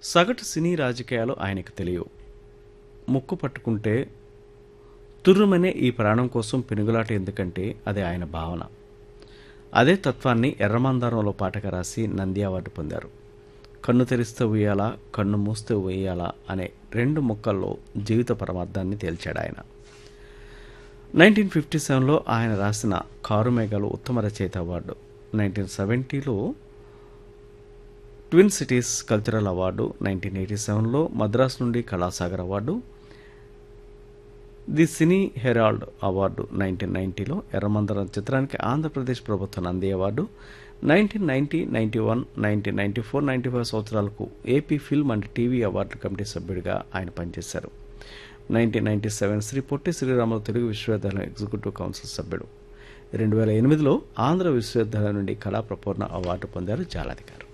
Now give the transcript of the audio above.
సగటు సినీ రాజకీయాలు ఆయనకు తెలియవు ముక్కు పట్టుకుంటే తుర్రుమనే ఈ ప్రాణం కోసం పెనుగులాట ఎందుకంటే అది ఆయన భావన అదే తత్వాన్ని ఎర్రమందారంలో పాటగా రాసి నంది అవార్డు పొందారు కన్ను తెరిస్తే ఉయ్యాలా కన్ను మూస్తే ఉయ్యాలా అనే రెండు ముక్కల్లో జీవిత పరమార్థాన్ని తేల్చాడు ఆయన నైన్టీన్ ఫిఫ్టీ సెవెన్లో ఆయన రాసిన కారు మేఘాలు ఉత్తమ రచయిత అవార్డు నైన్టీన్ సెవెంటీలో twin cities cultural award nineteen eighty సెవెన్లో మద్రాస్ నుండి Kalasagar award the cine herald award nineteen నైన్టీలో ఎర్రమందరం చిత్రానికి ఆంధ్రప్రదేశ్ ప్రభుత్వ Nandi award nineteen ninety ninety one nineteen ninety four ninety five సంవత్సరాలకు AP film and TV award committee సభ్యుడిగా ఆయన పనిచేశారు nineteen ninety seven Shri Potti Sriramulu Telugu విశ్వవిద్యాలయం ఎగ్జిక్యూటివ్ కౌన్సిల్ సభ్యుడు రెండు వేల ఎనిమిదిలో ఆంధ్ర విశ్వవిద్యాలయం నుండి కళా ప్రపూర్ణ అవార్డు పొందారు జాలాది గారు